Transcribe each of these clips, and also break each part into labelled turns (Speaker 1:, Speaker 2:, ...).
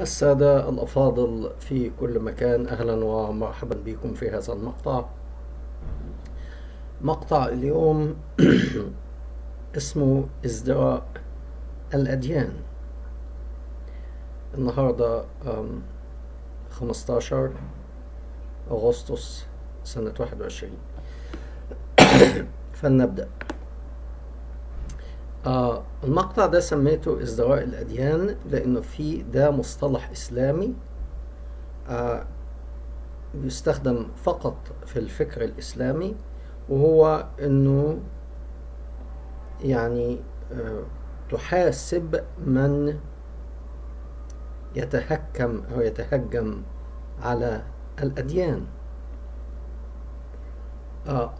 Speaker 1: السادة الأفاضل في كل مكان أهلا ومرحبا بكم في هذا المقطع مقطع اليوم اسمه ازدراء الأديان النهاردة 15 أغسطس سنة 21 فلنبدأ آه المقطع ده سميته ازدراء الأديان لأنه في ده مصطلح إسلامي آه بيستخدم فقط في الفكر الإسلامي وهو إنه يعني آه تحاسب من يتهكم أو يتهجم على الأديان آه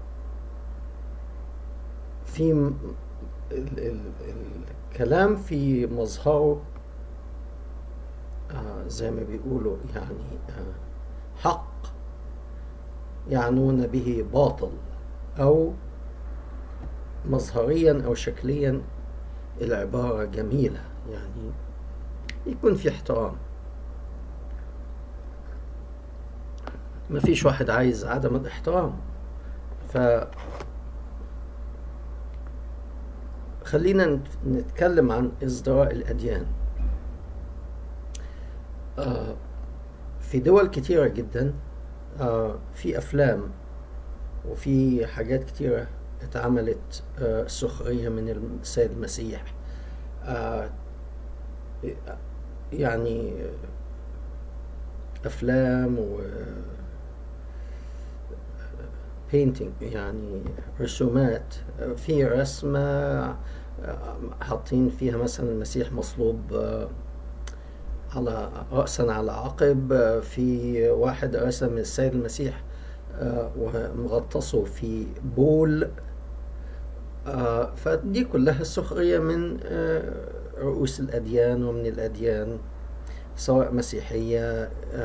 Speaker 1: في ال ال الكلام في مظهره آه زي ما بيقولوا يعني آه حق يعنون به باطل أو مظهريا أو شكليا العبارة جميلة يعني يكون في احترام ما فيش واحد عايز عدم الاحترام ف خلينا نتكلم عن ازدراء الأديان آه في دول كتيرة جدا آه في أفلام وفي حاجات كتيرة اتعملت آه سخرية من السيد المسيح يعني أفلام و بينتينج يعني رسومات في رسمة حاطين فيها مثلا المسيح مصلوب على رأسا على عقب في واحد رسم السيد المسيح ومغطسه في بول فدي كلها سخرية من رؤوس الأديان ومن الأديان سواء مسيحية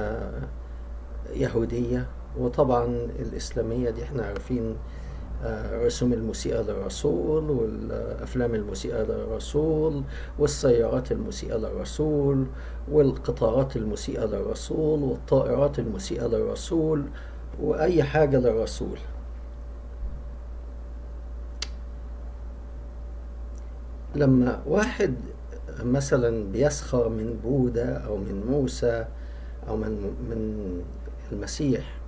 Speaker 1: يهودية وطبعا الإسلامية دي احنا عارفين رسوم المسيئة للرسول والأفلام المسيئة للرسول والسيارات المسيئة للرسول والقطارات المسيئة للرسول والطائرات المسيئة للرسول وأي حاجة للرسول لما واحد مثلا بيسخر من بوذا أو من موسى أو من من المسيح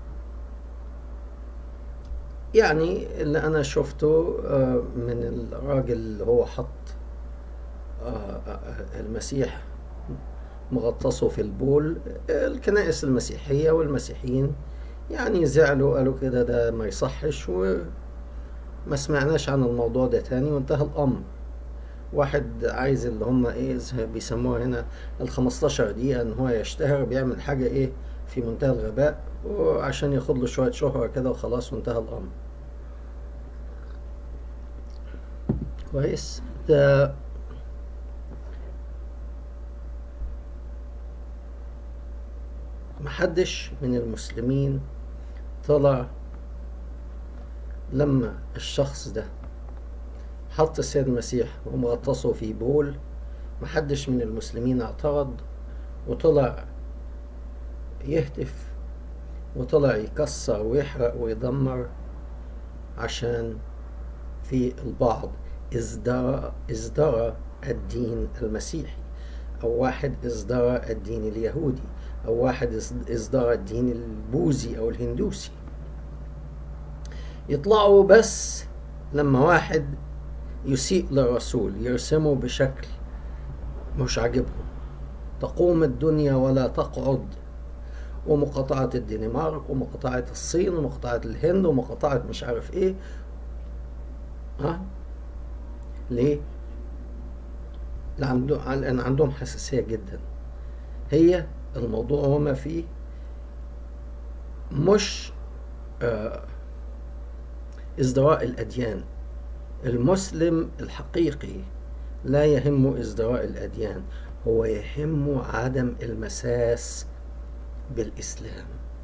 Speaker 1: يعني اللي أنا شفته من الراجل اللي هو حط المسيح مغطسه في البول الكنائس المسيحية والمسيحيين يعني زعلوا قالوا كده ده ما يصحش وما سمعناش عن الموضوع ده تاني وانتهى الأمر واحد عايز اللي هم ايه بيسموها هنا ال 15 دقيقة ان هو يشتهر بيعمل حاجة ايه في منتهى الغباء وعشان ياخد له شوية شهرة كده وخلاص وانتهى الأمر كويس ده محدش من المسلمين طلع لما الشخص ده حط السيد المسيح ومغطسه في بول محدش من المسلمين اعترض وطلع يهتف وطلع يكسر ويحرق ويدمر عشان في البعض ازدرى ازدرى الدين المسيحي او واحد ازدرى الدين اليهودي او واحد ازدرى الدين البوذي او الهندوسي يطلعوا بس لما واحد يسيء للرسول يرسمه بشكل مش عاجبهم تقوم الدنيا ولا تقعد ومقاطعة الدنمارك ومقاطعة الصين ومقاطعة الهند ومقاطعة مش عارف ايه ها ليه؟ لأن عندهم حساسية جدا هي الموضوع وما فيه مش آه ازدراء الأديان المسلم الحقيقي لا يهمه ازدراء الأديان هو يهمه عدم المساس بالإسلام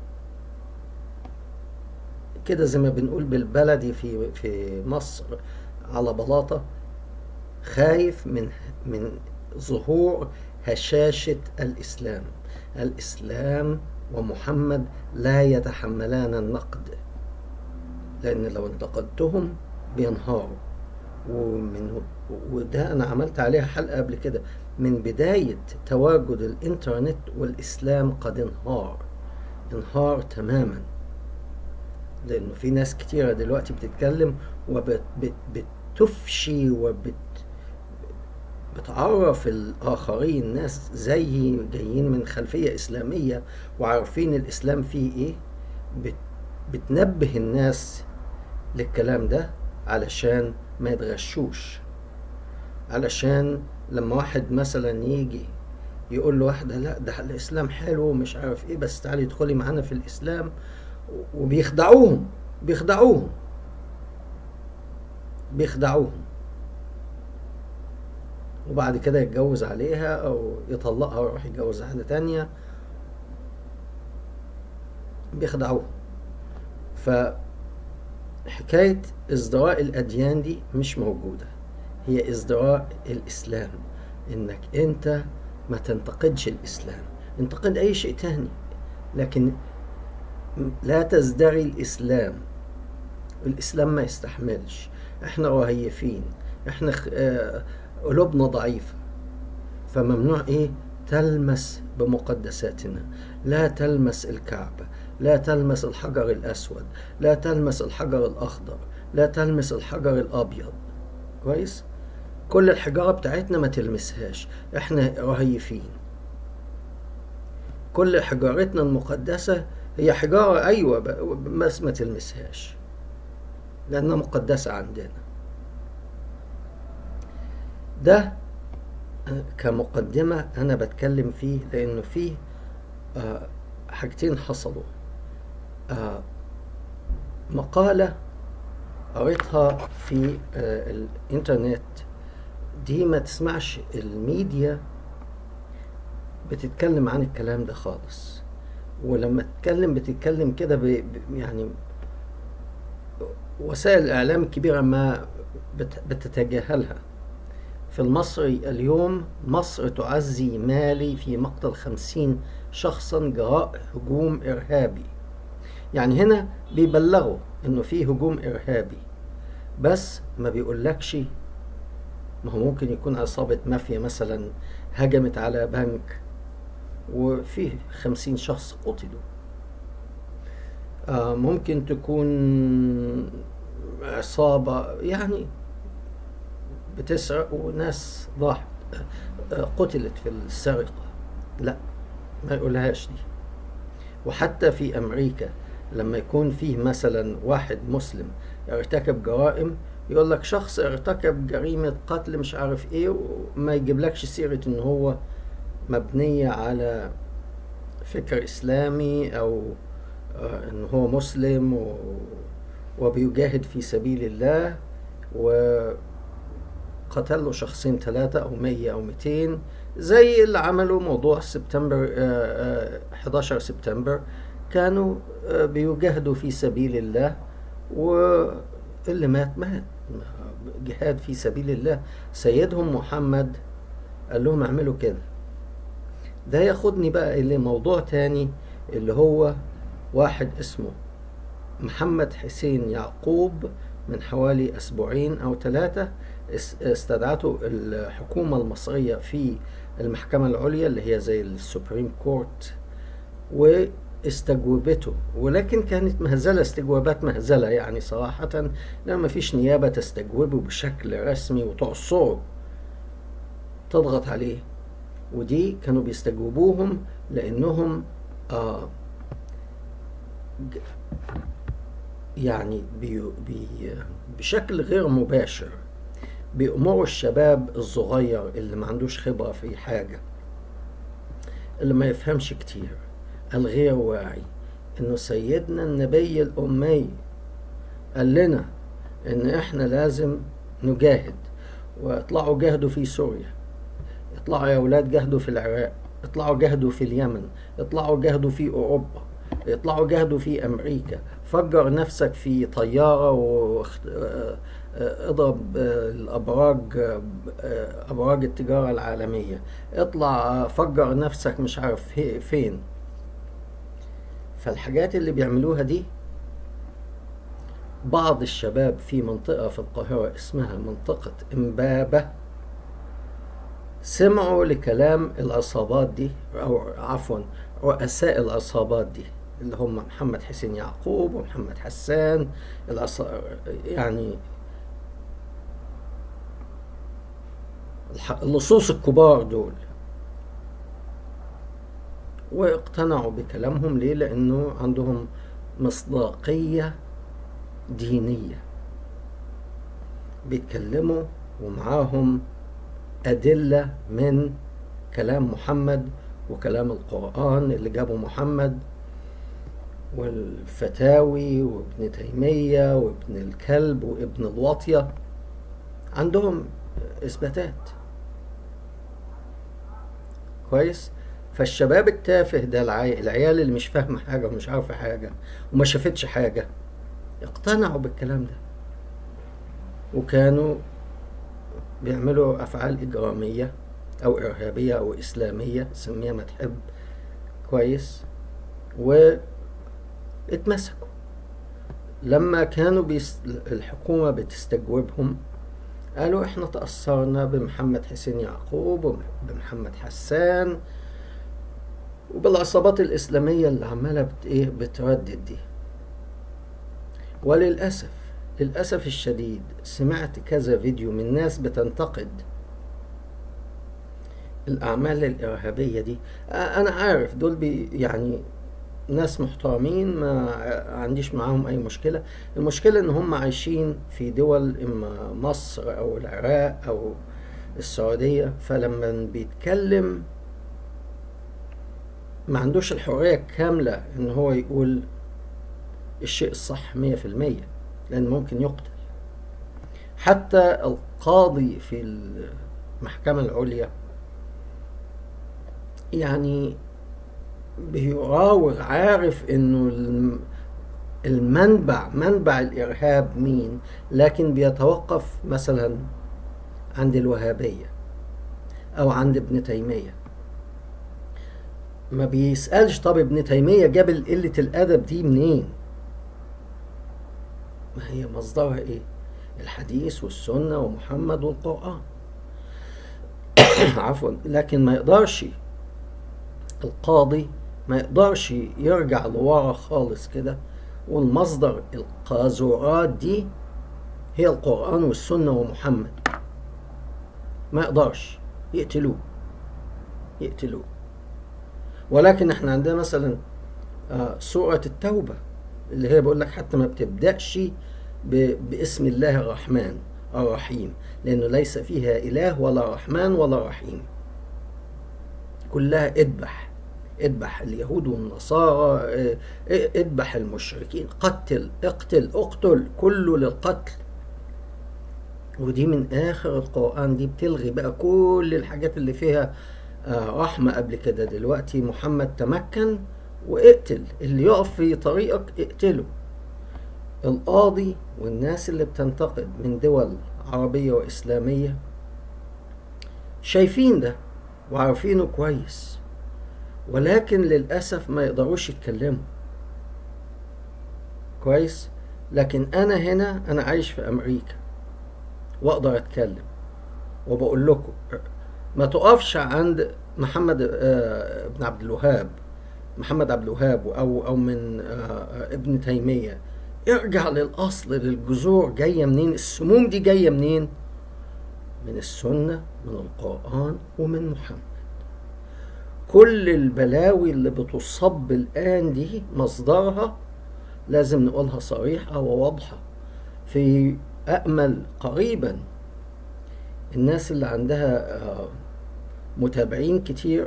Speaker 1: كده زي ما بنقول بالبلدي في في مصر على بلاطة خايف من من ظهور هشاشة الإسلام الإسلام ومحمد لا يتحملان النقد لأن لو انتقدتهم بينهاروا ومن وده أنا عملت عليها حلقة قبل كده من بداية تواجد الإنترنت والإسلام قد انهار انهار تماما لأنه في ناس كتيرة دلوقتي بتتكلم وبتفشي وبت بتعرف الآخرين ناس زيي جايين من خلفية إسلامية وعارفين الإسلام فيه إيه بت بتنبه الناس للكلام ده علشان ما يتغشوش علشان لما واحد مثلا يجي يقول له واحدة لا ده الإسلام حلو ومش عارف إيه بس تعالي ادخلي معانا في الإسلام وبيخدعوهم بيخدعوهم بيخدعوهم وبعد كده يتجوز عليها او يطلقها ويروح يتجوز واحدة تانية بيخدعوها فحكاية ازدراء الأديان دي مش موجودة هي ازدراء الإسلام إنك أنت ما تنتقدش الإسلام انتقد أي شيء تاني لكن لا تزدري الإسلام الإسلام ما يستحملش احنا رهيفين احنا قلوبنا ضعيفة فممنوع ايه تلمس بمقدساتنا لا تلمس الكعبة لا تلمس الحجر الأسود لا تلمس الحجر الأخضر لا تلمس الحجر الأبيض كويس كل الحجارة بتاعتنا ما تلمسهاش احنا رهيفين كل حجارتنا المقدسة هي حجارة أيوة بس ما تلمسهاش لأنها مقدسة عندنا ده كمقدمة أنا بتكلم فيه لأنه فيه آه حاجتين حصلوا آه مقالة قريتها في آه الإنترنت دي ما تسمعش الميديا بتتكلم عن الكلام ده خالص ولما تتكلم بتتكلم كده يعني وسائل الإعلام الكبيرة ما بتتجاهلها في المصري اليوم مصر تعزي مالي في مقتل خمسين شخصا جراء هجوم إرهابي يعني هنا بيبلغوا إنه في هجوم إرهابي بس ما بيقولكش ما هو ممكن يكون عصابة مافيا مثلا هجمت على بنك وفيه خمسين شخص قتلوا آه ممكن تكون عصابة يعني بتسرق وناس ضاحت قتلت في السرقة لا ما يقولهاش دي وحتى في أمريكا لما يكون فيه مثلا واحد مسلم ارتكب جرائم يقول لك شخص ارتكب جريمة قتل مش عارف ايه وما يجيبلكش سيرة ان هو مبنية على فكر اسلامي او ان هو مسلم وبيجاهد في سبيل الله وقتل له شخصين ثلاثة أو مية أو ميتين زي اللي عملوا موضوع سبتمبر 11 سبتمبر كانوا بيجاهدوا في سبيل الله واللي مات مات جهاد في سبيل الله سيدهم محمد قال لهم اعملوا كده ده ياخدني بقى إلى موضوع تاني اللي هو واحد اسمه محمد حسين يعقوب من حوالي أسبوعين أو ثلاثة استدعته الحكومة المصرية في المحكمة العليا اللي هي زي السوبريم كورت واستجوبته ولكن كانت مهزلة استجوابات مهزلة يعني صراحة لأن مفيش نيابة تستجوبه بشكل رسمي وتعصره تضغط عليه ودي كانوا بيستجوبوهم لأنهم آه يعني بي بي بشكل غير مباشر بيأمروا الشباب الصغير اللي ما عندوش خبرة في حاجة اللي ما يفهمش كتير الغير واعي انه سيدنا النبي الأمي قال لنا ان احنا لازم نجاهد واطلعوا جاهدوا في سوريا اطلعوا يا اولاد جاهدوا في العراق اطلعوا جاهدوا في اليمن اطلعوا جاهدوا في اوروبا اطلعوا جاهدوا في امريكا فجر نفسك في طيارة آه، اضرب آه، الابراج آه، آه، ابراج التجاره العالميه اطلع آه، فجر نفسك مش عارف في- فين فالحاجات اللي بيعملوها دي بعض الشباب في منطقة في القاهرة اسمها منطقة إمبابة سمعوا لكلام العصابات دي أو عفوا رؤساء العصابات دي اللي هم محمد حسين يعقوب ومحمد حسان العص... يعني الح- اللصوص الكبار دول واقتنعوا بكلامهم ليه لأنه عندهم مصداقية دينية بيتكلموا ومعاهم أدلة من كلام محمد وكلام القرآن اللي جابه محمد والفتاوي وابن تيمية وابن الكلب وابن الواطية عندهم إثباتات كويس فالشباب التافه ده العي... العيال اللي مش فاهمة حاجة ومش عارفة حاجة وما شافتش حاجة اقتنعوا بالكلام ده وكانوا بيعملوا أفعال إجرامية أو إرهابية أو إسلامية سميها ما تحب كويس واتمسكوا لما كانوا بيس... الحكومة بتستجوبهم قالوا احنا تأثرنا بمحمد حسين يعقوب وبمحمد حسان وبالعصابات الإسلامية اللي عمالة بت... إيه بتردد دي وللأسف للأسف الشديد سمعت كذا فيديو من ناس بتنتقد الأعمال الإرهابية دي آه، أنا عارف دول بي يعني ناس محترمين ما عنديش معاهم أي مشكلة المشكلة إن هم عايشين في دول إما مصر أو العراق أو السعودية فلما بيتكلم ما عندوش الحرية الكاملة إن هو يقول الشيء الصح مية في المية لأن ممكن يقتل حتى القاضي في المحكمة العليا يعني بيراوغ عارف انه الم- المنبع منبع الارهاب مين لكن بيتوقف مثلا عند الوهابية او عند ابن تيمية ما بيسألش طب ابن تيمية جاب قلة الادب دي منين ما هي مصدرها ايه الحديث والسنة ومحمد والقرآن عفوا لكن ما يقدرش القاضي ما يقدرش يرجع لورا خالص كده والمصدر القاذورات دي هي القرآن والسنة ومحمد ما يقدرش يقتلوه يقتلوه ولكن احنا عندنا مثلا آه، سورة التوبة اللي هي بقول لك حتى ما بتبدأش ب- باسم الله الرحمن الرحيم لأنه ليس فيها إله ولا رحمن ولا رحيم كلها اذبح اذبح اليهود والنصارى اه، اه، اذبح المشركين قتل اقتل اقتل كله للقتل ودي من اخر القرآن دي بتلغي بقى كل الحاجات اللي فيها آه، رحمة قبل كده دلوقتي محمد تمكن واقتل اللي يقف في طريقك اقتله القاضي والناس اللي بتنتقد من دول عربية وإسلامية شايفين ده وعارفينه كويس ولكن للأسف ما يقدروش يتكلموا كويس لكن أنا هنا أنا عايش في أمريكا وأقدر أتكلم وبقول لكم ما تقفش عند محمد آه، بن عبد الوهاب محمد عبد الوهاب أو أو من آه، ابن تيمية ارجع للأصل للجذور جاية منين السموم دي جاية منين من السنة من القرآن ومن محمد كل البلاوي اللي بتصب الآن دي مصدرها لازم نقولها صريحة وواضحة في أأمل قريبا الناس اللي عندها آه، متابعين كتير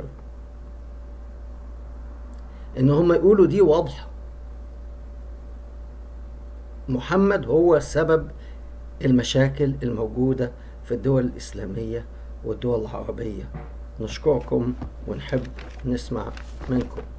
Speaker 1: إن هم يقولوا دي واضحة محمد هو سبب المشاكل الموجودة في الدول الإسلامية والدول العربية نشكركم ونحب نسمع منكم